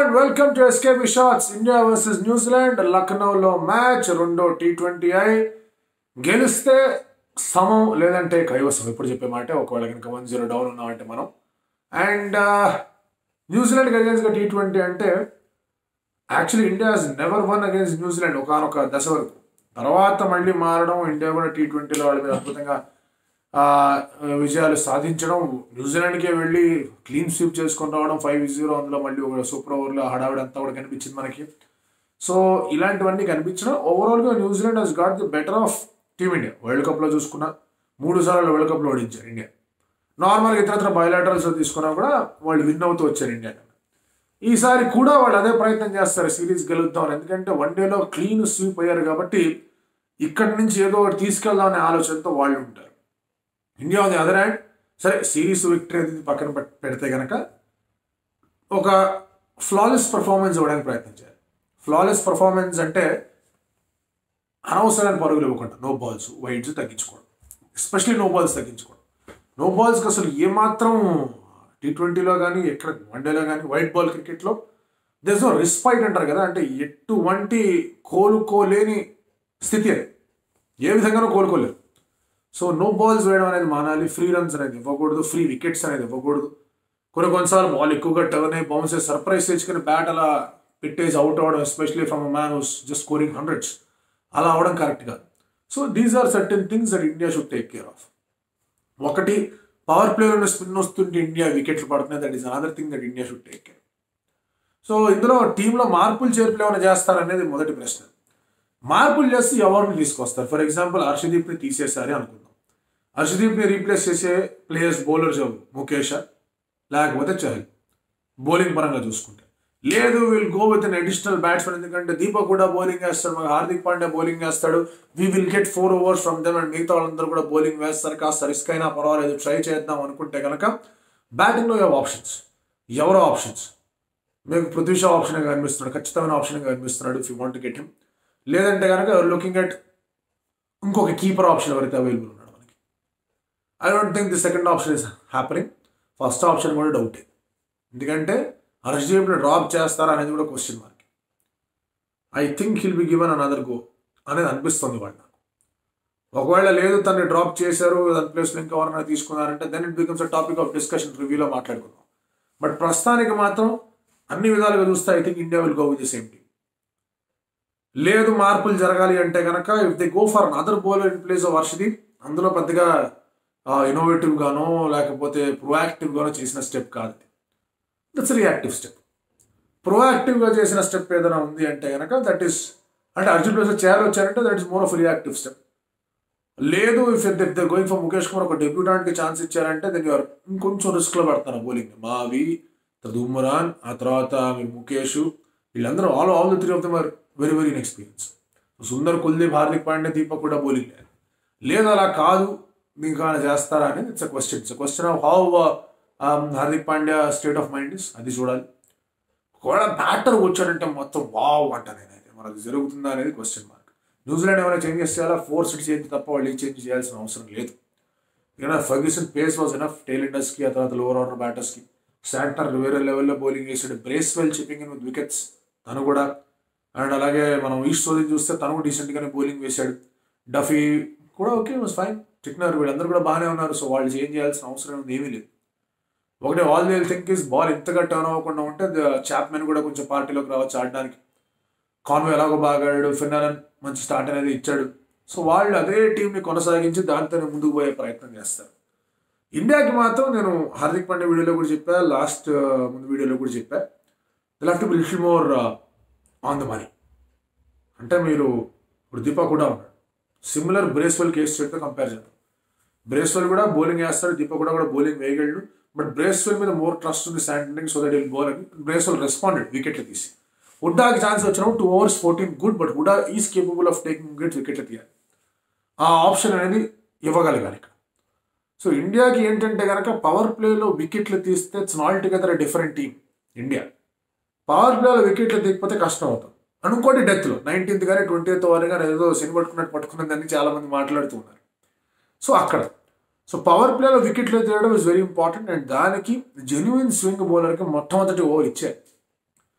and welcome to SKB shots India versus New Zealand లక్నోలో match రెండో T twenty I గెలిస్తే సమం లేదంటే కైవసం ఎప్పుడు చెప్పే మాట ఒకవేళ కనుక వన్ జీరో డౌన్ ఉన్నామంటే మనం అండ్ న్యూజిలాండ్ అగేన్స్ట్గా టీ ట్వంటీ అంటే actually India has never one against New Zealand ఒకనొక దశ వరకు తర్వాత మళ్ళీ మారడం ఇండియా కూడా టీ ట్వంటీలో వాళ్ళ మీద అద్భుతంగా ఆ, విజయాలు సాధించడం న్యూజిలాండ్కే వెళ్ళి క్లీన్ స్వీప్ చేసుకొని రావడం ఫైవ్ జీరో అందులో మళ్ళీ ఒక సూపర్ ఓవర్లో హడావిడి అంతా కూడా కనిపించింది మనకి సో ఇలాంటివన్నీ కనిపించడం ఓవరాల్గా New Zealand Hess got the better of team India world కప్లో చూసుకున్నా మూడు సార్లు వరల్డ్ కప్లో ఓడించారు ఇండియా నార్మల్గా ఇతరత్ర బయలాటరల్స్ తీసుకున్నా కూడా వాళ్ళు విన్ అవుతూ వచ్చారు ఇండియా ఈసారి కూడా వాళ్ళు అదే ప్రయత్నం చేస్తారు సిరీస్ గెలుద్దాం ఎందుకంటే వన్ డేలో క్లీన్ స్వీప్ అయ్యారు కాబట్టి ఇక్కడి నుంచి ఏదో ఒకటి తీసుకెళ్దాం అనే ఆలోచనతో వాళ్ళు ఉంటారు ఇండియా ఉంది అదర్ హ్యాండ్ సరే సిరీస్ విక్టరీ అనేది పక్కన పెట్- పెడితే కనుక ఒక ఫ్లాలెస్ పర్ఫార్మెన్స్ ఇవ్వడానికి ప్రయత్నం చేయాలి ఫ్లాలెస్ పర్ఫార్మెన్స్ అంటే అనవసరమైన పరుగులు ఇవ్వకుండా నో బాల్స్ వైడ్స్ తగ్గించుకోవడం ఎస్పెషలీ నో బాల్స్ తగ్గించుకోవడం నో బాల్స్కి అసలు ఏమాత్రం టీ ట్వంటీలో కానీ ఎక్కడ వన్డేలో కానీ వైట్ బాల్ క్రికెట్లో దిస్ నో రిస్పైట్ అంటారు కదా అంటే ఎటువంటి కోలుకోలేని స్థితి అది ఏ విధంగానూ కోలుకోలేరు సో నో బాల్స్ వేయడం అనేది మానాలి ఫ్రీ రన్స్ అనేది ఇవ్వకూడదు ఫ్రీ వికెట్స్ అనేది ఇవ్వకూడదు కొన్ని కొన్నిసార్లు బాల్ ఎక్కువగా టర్న్ అయ్యి బౌన్స్ సర్ప్రైజ్ తెచ్చుకుని బ్యాట్ అలా పెట్టేసి అవుట్ అవ్వడం especially from a man who's just scoring hundreds అలా అవడం కరెక్ట్ కాదు so these are certain things that India should take care of ఒకటి పవర్ ప్లేలో స్పిన్ వస్తుంటే ఇండియా వికెట్లు పడుతున్నాయి that is another thing that India should take care so ఇందులో టీంలో మార్పులు చేర్పులు ఏమైనా చేస్తారనేది మొదటి ప్రశ్న మార్పులు చేసి ఎవరిని తీసుకొస్తారు ఫర్ ఎగ్జాంపుల్ హర్షదీప్ని తీసేసారి అనుకుందాం హర్షదీప్ని రీప్లేస్ చేసే ప్లేయర్స్ బౌలర్స్ ఎవరు ముఖేష్ లేకపోతే చహల్ బౌలింగ్ పరంగా చూసుకుంటే లేదు will go with an additional batsmen ఎందుకంటే దీపక్ కూడా బౌలింగ్ వేస్తాడు మాకు హార్దిక్ పాండ్యా బౌలింగ్ వేస్తాడు we will get four overs from them and మిగతా వాళ్ళందరూ కూడా బౌలింగ్ వేస్తారు కాస్త రిస్క్ అయినా పర్వాలేదు ట్రై చేద్దాం అనుకుంటే కనుక బ్యాటింగ్లో ఏవో ఆప్షన్స్ ఎవరో ఆప్షన్స్ మీకు పృథ్వీ షా ఆప్షన్గా కనిపిస్తున్నాడు ఖచ్చితమైన ఆప్షన్గా కనిపిస్తున్నాడు if you want get him లేదంటే కనుక లుకింగ్ అట్ ఇంకొక కీపర్ ఆప్షన్ ఎవరైతే అవైలబుల్ ఉన్నాడు మనకి I don't think the second option is happening first option కూడా డౌటే ఎందుకంటే హర్షదీప్ని డ్రాప్ చేస్తారా అనేది కూడా question mark I think he'll be given another go అనేది అనిపిస్తుంది వాడు నాకు ఒకవేళ లేదు తన్ని డ్రాప్ చేశారు దాని ప్లేస్లో ఇంకా ఎవరైనా తీసుకున్నారంటే then it becomes a topic of discussion రివ్యూలో మాట్లాడుకుందాం బట్ ప్రస్తుతానికి మాత్రం అన్ని విధాలుగా చూస్తే I think India will go with the same team లేదు మార్పులు జరగాలి అంటే కనుక if they go for other bowler in place of Arshdeep అందులో పెద్దగా ఇన్నోవేటివ్ గానో లేకపోతే ప్రొయాక్టివ్ గానో చేసిన స్టెప్ కాదు దట్స్ రియాక్టివ్ స్టెప్ ప్రొయాక్టివ్గా చేసిన స్టెప్ ఏదైనా ఉంది అంటే కనుక దట్ ఈస్ అంటే అర్జున్ ప్లేస్ చేయాలి వచ్చారంటే that is more of reactive step లేదు if the going for Mukesh Kumar ఒక డెబ్యూటాంట్కి ఛాన్స్ ఇచ్చారంటే దెన్ యూఆర్ ఇంకొంచెం రిస్క్లో పడతారు బౌలింగ్ మావి తర్వాత ఉమ్రాన్ ఆ తర్వాత మీరు ముఖేష్ వీళ్ళందరూ all all the three of them are very very experience Sundar Kuldeep Hardik Pandya Deepak కూడా బౌలింగ్ లేదు లేదు అలా కాదు మీకు ఏమైనా చేస్తారా అనేది it's a question it's question of how Hardik Pandya state of mind is అది చూడాలి ఒకవేళ బ్యాటర్ వచ్చాడంటే మొత్తం వావ్ అంట నేనైతే మరి అది జరుగుతుందా అనేది క్వశ్చన్ మార్క్ న్యూజిలాండ్ ఏమైనా చేంజెస్ చేయాలా ఫోర్స్ చేంజ్ తప్ప వాళ్ళు ఏ చేంజ్ చేయాల్సిన అవసరం లేదు ఏమైనా Ferguson face was enough tile ఇండస్కి ఆ తర్వాత లోవర్ ఆర్డర్ బ్యాటర్స్కి శాంటర్ వేరే లెవెల్లో బౌలింగ్ వేసాడు Bracewell chipping in with wickets తను కూడా అండ్ అలాగే మనం ఈస్ట్ సోదిని చూస్తే తను కూడా డీసెంట్గానే బౌలింగ్ వేశాడు డఫీ కూడా ఓకే వాజ్ ఫైన్ చిక్నర్ వీళ్ళందరూ కూడా బాగానే ఉన్నారు సో వాళ్ళు చేంజ్ చేయాల్సిన అవసరం ఏమీ లేదు ఒకటే all they think is ball ఇంతగా టర్న్ అవ్వకుండా ఉంటే చాప్మెన్ కూడా కొంచెం పార్టీలోకి రావచ్చు ఆడడానికి కాన్వే ఎలాగో బాగా ఆడాడు ఫిన్నాలన్ మంచి స్టార్ట్ అనేది ఇచ్చాడు సో వాళ్ళు అదే టీంని కొనసాగించి దాంతోనే ముందుకు పోయే ప్రయత్నం చేస్తారు ఇండియాకి మాత్రం నేను హార్దిక్ పాండ్యా వీడియోలో కూడా చెప్పా లాస్ట్ ముందు వీడియోలో కూడా చెప్పా they'll have to be little more on the money అంటే మీరు ఇప్పుడు దీపక్ కూడా ఉన్నాడు సిమిలర్ బ్రేస్వెల్ కేసు చేతితో కంపేర్ చేద్దాం బ్రేస్వెల్ కూడా బౌలింగ్ వేస్తాడు దీపక్ కూడా కూడా బౌలింగ్ వేయగలడు బట్ బ్రేస్వెల్ మీద మోర్ ట్రస్ట్ ఉంది శాంటింగ్ సో దట్ విల్ బౌల్ అని బ్రేస్వెల్ రెస్పాండెడ్ వికెట్లు తీసి హుడ్డాకి ఛాన్స్ వచ్చినప్పుడు two overs fourteen good but Hooda is capable of taking wickets వికెట్లు తీయాలి ఆ ఆప్షన్ అనేది ఇవ్వగలగాలి ఇక్కడ సో ఇండియాకి ఏంటంటే కనుక పవర్ ప్లేలో వికెట్లు తీస్తే it's all together different team India power ప్లేలో వికెట్లు తీయకపోతే కష్టం అవుతుంది అండ్ ఇంకోటి డెత్లో నైన్టీన్త్ కానీ ట్వంటీ ఎయిత్ వారు కానీ ఏదో శని పట్టుకున్నట్టు పట్టుకున్నదని చాలా మంది మాట్లాడుతూ ఉన్నారు సో అక్కడ సో పవర్ ప్లేలో వికెట్లు తీయడం ఇస్ వెరీ ఇంపార్టెంట్ అండ్ దానికి జెన్యున్ స్వింగ్ బౌలర్కి మొట్టమొదటి ఓవర్ ఇచ్చారు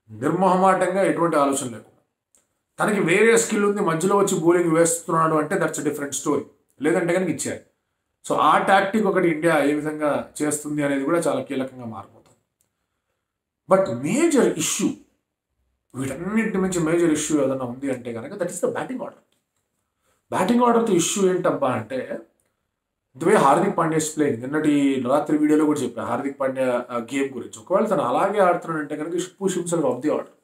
నిర్మోహమాటంగా ఎటువంటి ఆలోచన లేకుండా తనకి వేరే స్కిల్ ఉంది మధ్యలో వచ్చి బౌలింగ్ వేస్తున్నాడు అంటే దట్స్ డిఫరెంట్ స్టోరీ లేదంటే కనుక ఇచ్చారు సో ఆ టాక్టిక్ ఒకటి ఇండియా ఏ విధంగా చేస్తుంది అనేది కూడా చాలా కీలకంగా మారిపోతుంది బట్ మేజర్ ఇష్యూ వీటన్నింటి నుంచి మేజర్ ఇష్యూ ఏదైనా ఉంది అంటే కనుక that is the batting order batting ఆర్డర్తో ఇష్యూ ఏంటబ్బా అంటే the way Hardik Pandya playing నిన్నటి రాత్రి వీడియోలో కూడా చెప్పా హార్దిక్ పాండ్యా గేమ్ గురించి ఒకవేళ తను అలాగే ఆడుతున్నాడంటే కనుక push himself of the order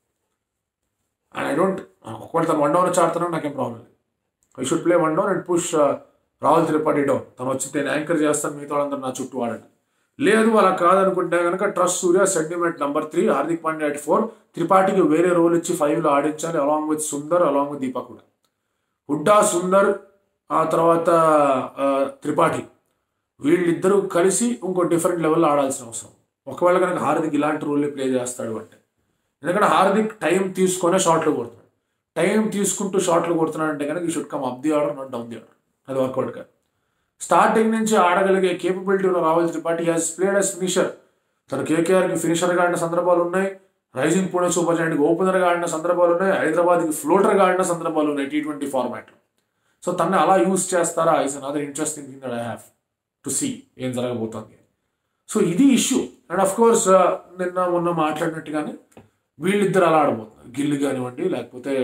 and I don't ఒకవేళ తను వన్ డౌన్ వచ్చి ఆడుతున్నాడు నాకేం ప్రాబ్లం లేదు I should play one down and push Rahul Tripathi down తను వచ్చి నేను యాంకర్ చేస్తాను మిగతా వాళ్ళందరూ నా చుట్టూ ఆడండి లేదు అలా కాదనుకుంటే కనుక trust Surya sentiment number three Hardik Pandya at four త్రిపాఠికి వేరే రోల్ ఇచ్చి ఫైవ్లో ఆడించాలి along with Sundar along with Deepak కూడా హుడ్డా సుందర్ ఆ తర్వాత ఆ, త్రిపాఠి వీళ్ళిద్దరూ కలిసి ఇంకో డిఫరెంట్ లెవెల్లో ఆడాల్సిన అవసరం ఒకవేళ కనుక హార్దిక్ ఇలాంటి రోల్ని ప్లే చేస్తాడు అంటే ఎందుకంటే హార్దిక్ టైం తీసుకొనే షాట్లు కొడుతున్నాడు టైం తీసుకుంటూ షాట్లు కొడుతున్నాడు అంటే కనుక he should come up the order not down the order అది వర్కౌట్ కాదు స్టార్టింగ్ నుంచి ఆడగలిగే కేపబిలిటీ ఉన్న Rahul Tripathi has played as finisher తను కేకేఆర్కి ఫినిషర్గా ఆడిన సందర్భాలు ఉన్నాయి రైజింగ్ పూణే సూపర్ జాయింట్కి ఓపెనర్గా ఆడిన సందర్భాలు ఉన్నాయి హైదరాబాద్కి ఫ్లోటర్గా ఆడిన సందర్భాలు ఉన్నాయి టీ ట్వంటీ ఫార్మాట్లో సో తన్ని అలా యూస్ చేస్తారా is another interesting thing that I have to see ఏం జరగబోతోంది సో ఇది ఇష్యూ అండ్ అఫ్ కోర్స్ నిన్న మొన్న మాట్లాడినట్టుగానే వీళ్ళిద్దరు అలా ఆడబోతున్నారు గిల్ కానివ్వండి లేకపోతే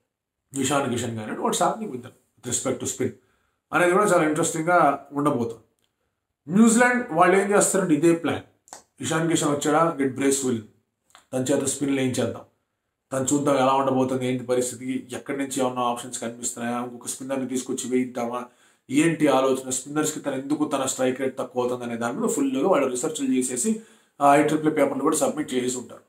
ఇషాన్ కిషన్ కానివ్వండి what's happening with with respect to spin అనేది కూడా చాలా ఇంట్రెస్టింగ్గా ఉండబోతుంది న్యూజిలాండ్ వాళ్ళు ఏం చేస్తారంటే ఇదే ప్లాన్ ఇషాన్ కిషన్ వచ్చాడా గెట్ బ్రేస్ విల్ తన చేత స్పిన్లు ఏం చేద్దాం తను చూద్దాం ఎలా ఉండబోతుంది ఏంటి పరిస్థితి ఎక్కడి నుంచి ఏమన్నా ఆప్షన్స్ కనిపిస్తున్నాయా ఇంకొక స్పిన్నర్ని తీసుకొచ్చి వేయిద్దామా ఏంటి ఆలోచన స్పిన్నర్స్కి తను ఎందుకు తన స్ట్రైక్ రేట్ తక్కువ అవుతుంది అనే దాని మీద ఫుల్గా వాళ్ళు రీసెర్చ్లు చేసేసి ఐ ట్రిపుల్ పేపర్లు కూడా సబ్మిట్ చేసి ఉంటారు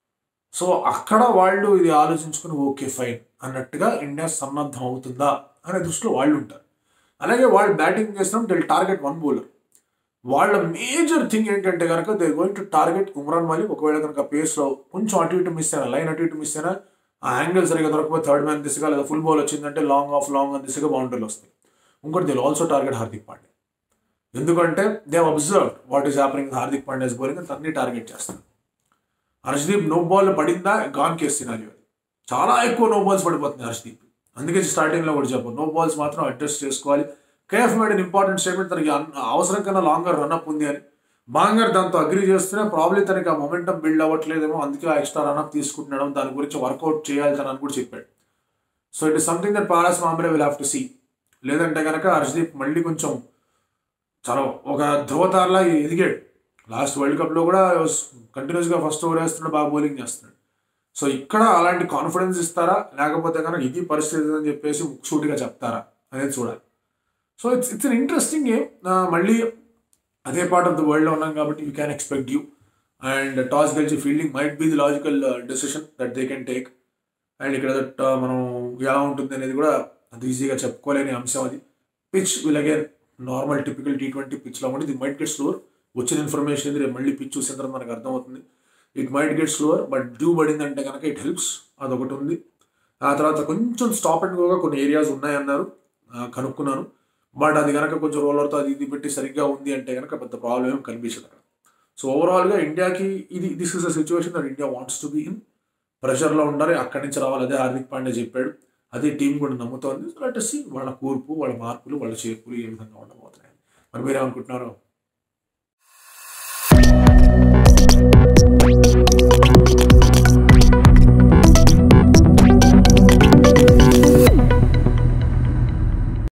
సో అక్కడ వాళ్ళు ఇది ఆలోచించుకుని ఓకే ఫైన్ అన్నట్టుగా ఇండియా సన్నద్ధం అవుతుందా అనే దృష్టిలో వాళ్ళు ఉంటారు అలాగే వాళ్ళు బ్యాటింగ్ చేసినప్పుడు దిల్ టార్గెట్ వన్ బౌలర్ వాళ్ళ మేజర్ థింగ్ ఏంటంటే కనుక they going to target Umran Malik ఒకవేళ కనుక పేస్లో కొంచెం అటు ఇటు మిస్ అయినా లైన్ అటు ఇటు మిస్ అయినా ఆ యాంగిల్ సరిగా దొరకపోతే థర్డ్ మ్యాన్ దిశగా లేదా ఫుల్ బాల్ వచ్చిందంటే లాంగ్ ఆఫ్ లాంగ్ అని దిశగా బౌండరీలు వస్తాయి ఇంకోటి they also target Hardik Pandey ఎందుకంటే they observe what is happening Hardik పాండ్యాస్ బౌలింగ్ అని తన్ని టార్గెట్ చేస్తారు హర్షదీప్ నో బాల్ పడిందా గాన్ కేస్ సినారియో అది చాలా ఎక్కువ నో బాల్స్ పడిపోతుంది హర్షదీప్ అందుకే స్టార్టింగ్లో కూడా చెప్పు నో బాల్స్ మాత్రం అడ్జస్ట్ చేసుకోవాలి KF made an important statement తనకి అన్- అవసరం కన్నా లాంగర్ రన్అప్ ఉంది అని బాంగర్ దాంతో అగ్రి చేస్తేనే ప్రాబ్లీ తనకి ఆ మొమెంటం బిల్డ్ అవ్వట్లేదేమో అందుకే ఆ ఎక్స్ట్రా రన్అప్ తీసుకుంటున్నాడు దాని గురించి వర్కౌట్ చేయాలి తను అని కూడా చెప్పాడు so it is something that Paras Mhambrey will have to see లేదంటే కనుక హర్షదీప్ మళ్ళీ కొంచెం చాలా ఒక ధ్రువతారలా ఎదిగాడు లాస్ట్ వరల్డ్ కప్లో కూడా కంటిన్యూస్గా ఫస్ట్ ఓవర్ వేస్తున్నాడు బాగా బౌలింగ్ చేస్తున్నాడు సో ఇక్కడ అలాంటి కాన్ఫిడెన్స్ ఇస్తారా లేకపోతే కనుక ఇది పరిస్థితి అని చెప్పేసి ముక్సూటిగా చెప్తారా అనేది చూడాలి so it's it's an interesting game మళ్ళీ అదే పార్ట్ ఆఫ్ ద వరల్డ్లో ఉన్నాం కాబట్టి you can expect you and toss గెలిచి fielding might be the logical decision that they can take and ఇక్కడ దట్ మనం ఎలా ఉంటుంది అనేది కూడా అంత ఈజీగా చెప్పుకోలేని అంశం అది pitch will again normal typical T twenty పిచ్లో కూడా ఇది మైట్ గెట్ స్లోర్ వచ్చిన ఇన్ఫర్మేషన్ ఇది రేపు మళ్ళీ పిచ్ చూసిన తర్వాత మనకు అర్థమవుతుంది it might get slower but dew పడిందంటే కనుక ఇట్ హెల్ప్స్ అదొకటి ఉంది ఆ తర్వాత కొంచెం స్టాప్ అండ్ గోగా కొన్ని ఏరియాస్ ఉన్నాయన్నారు ఆ, కనుక్కున్నాను బట్ అది కనుక కొంచెం రోలర్తో అది ఇది పెట్టి సరిగ్గా ఉంది అంటే కనుక పెద్ద ప్రాబ్లం ఏం కనిపించదు అక్కడ సో ఓవరాల్గా ఇండియాకి ఇది this is a situation that India wants to be in ప్రెషర్లో ఉండాలి అక్కడి నుంచి రావాలి అదే హార్దిక్ పాండ్యా చెప్పాడు అదే టీం కూడా నమ్ముతోంది సో లెట్ సి వాళ్ళ కూర్పు వాళ్ళ మార్పులు వాళ్ళ చేర్పులు ఏ విధంగా ఉండబోతున్నాయి మరి మీరేమనుకుంటున్నారు